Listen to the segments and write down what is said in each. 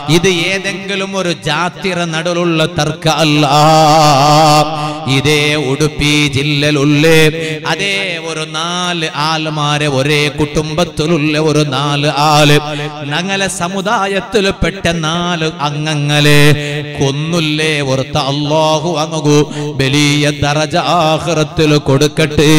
ഇത് ഏതെങ്കിലും ഒരു ജാത്തിറ നടുലുള്ള തർക്ക അല്ല ഇതേ ഉടുപ്പി ജില്ലയിലുള്ള അതേ ഒരു നാല് ആൾമാരെ ഒരേ കുടുംബത്തിലുള്ള ഒരു നാല് ആള് ഞങ്ങളെ സമുദായത്തിൽപ്പെട്ട നാല് അംഗങ്ങളെ കൊന്നുല്ലേ ഓർത്ത അള്ളാഹു അങ്ങു വലിയ ദറജ ആഹ്റത്തിൽ കൊടുക്കട്ടെ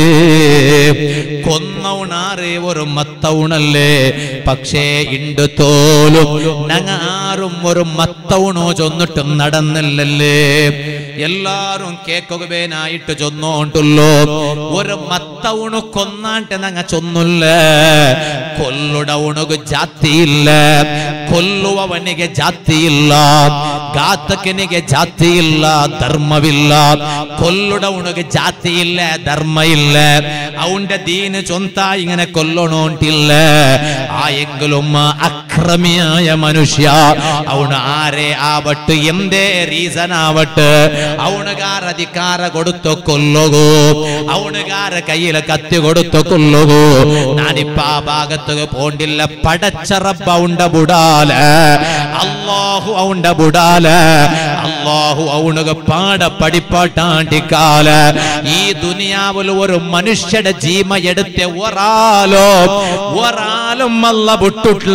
കൊന്നവണാറേ ഒരു മത്തവണല്ലേ പക്ഷേ ഇണ്ട് തോലും ഞങ്ങ ആരും ഒരു മത്തവണോ ചൊന്നിട്ടും നടന്നില്ലല്ലേ എല്ലാരും കേക്കുകേനായിട്ട് ചൊന്നോണ്ടുള്ളൂ ഒരു മത്തവണു കൊന്നാണ്ട് ഞങ്ങ ചൊന്നില്ല കൊല്ലുട ഉണുകു ಜಾತಿಯಿಲ್ಲ ಕೊಲ್ಲುವವನಿಗೆ ಜಾತಿಯಿಲ್ಲ ಘಾತಕನಿಗೆ ಜಾತಿಯಿಲ್ಲ ಧರ್ಮವಿಲ್ಲ കൊല്ലുടവണക്ക് ജാതിയില്ല ധർമ്മയില്ല അവന്റെ ദീന് ചൊന്ത ഇങ്ങനെ കൊല്ലണോണ്ടില്ല ആയെങ്കിലും അക്രമിയായ മനുഷ്യ അവന് ആരെ ആവട്ട് എന്തേ റീസൺ ആവട്ട് അവനുകാർ അധികാര കൊടുത്തു കൊല്ലുകൂ അവനുകാര കയ്യില് കത്തി കൊടുത്തു കൊല്ലുകൂ ഞാനിപ്പ ആ ഭാഗത്ത് പോണ്ടില്ല പടച്ചറബ ഉണ്ട ബുടാല അള്ളാഹു അവണ്ട ബുടാല അള്ളാഹു അവനുക പാട പഠിപ്പാട്ടാണ്ടിക്കാല ഈ ദുനിയാവിൽ ഒരു മനുഷ്യയുടെ ജീമ എടുത്ത ഒരാളോ ഒരാളും അല്ല വിട്ടിട്ടില്ല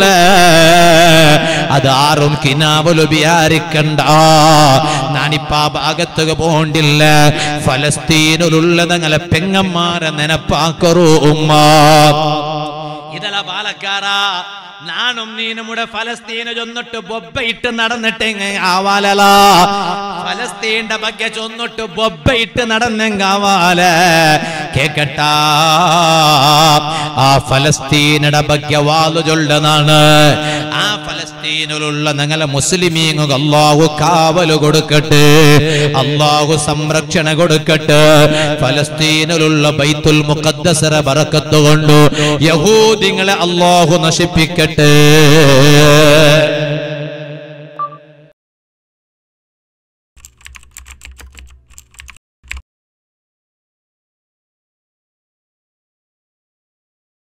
അതാരും കിനാവലു വിചാരിക്കണ്ട ഞാനിപ്പ ആ ഭാഗത്ത് പോണ്ടില്ല ഫലസ്തീനിലുള്ള ഞങ്ങളെ പെങ്ങന്മാരെ നെനപ്പാക്കറൂ ഉമ്മ ಇದೆಲ್ಲ ಬಾಲಕಾರ ನಾനും ನೀನು ಮುಡ ಫಲಸ್ತೀನ ಚೊನ್ನೊಟ್ಟು ಬೊಬ್ಬ ಇಟ್ಟು നടന്നിട്ടെങ്ങ ആവാലല ഫലസ്തീന്റെ ಬಗ್ಗೆ ചൊന്നിട്ട് ബൊಬ್ಬ ഇട്ട് നടന്നെങ്കാവാല കേക്കട്ട ആ ഫലസ്തീനയുടെ ಬಗ್ಗೆ വാലു ചൊല്ലനാണ് ആ ഫലസ്തീനിലുള്ള ഞങ്ങളെ മുസ്ലിമീങ്ങ അള്ളാഹു കാവല് കൊടുക്കട്ടെ അള്ളാഹു സംരക്ഷണ കൊടുക്കട്ടെ ഫലസ്തീനിലുള്ള ബൈത്തുൽ മുഖദ്ദസറ ബറക്കത്ത് കൊണ്ട് യഹൂദിങ്ങളെ അള്ളാഹു നശിപ്പിക്കട്ടെ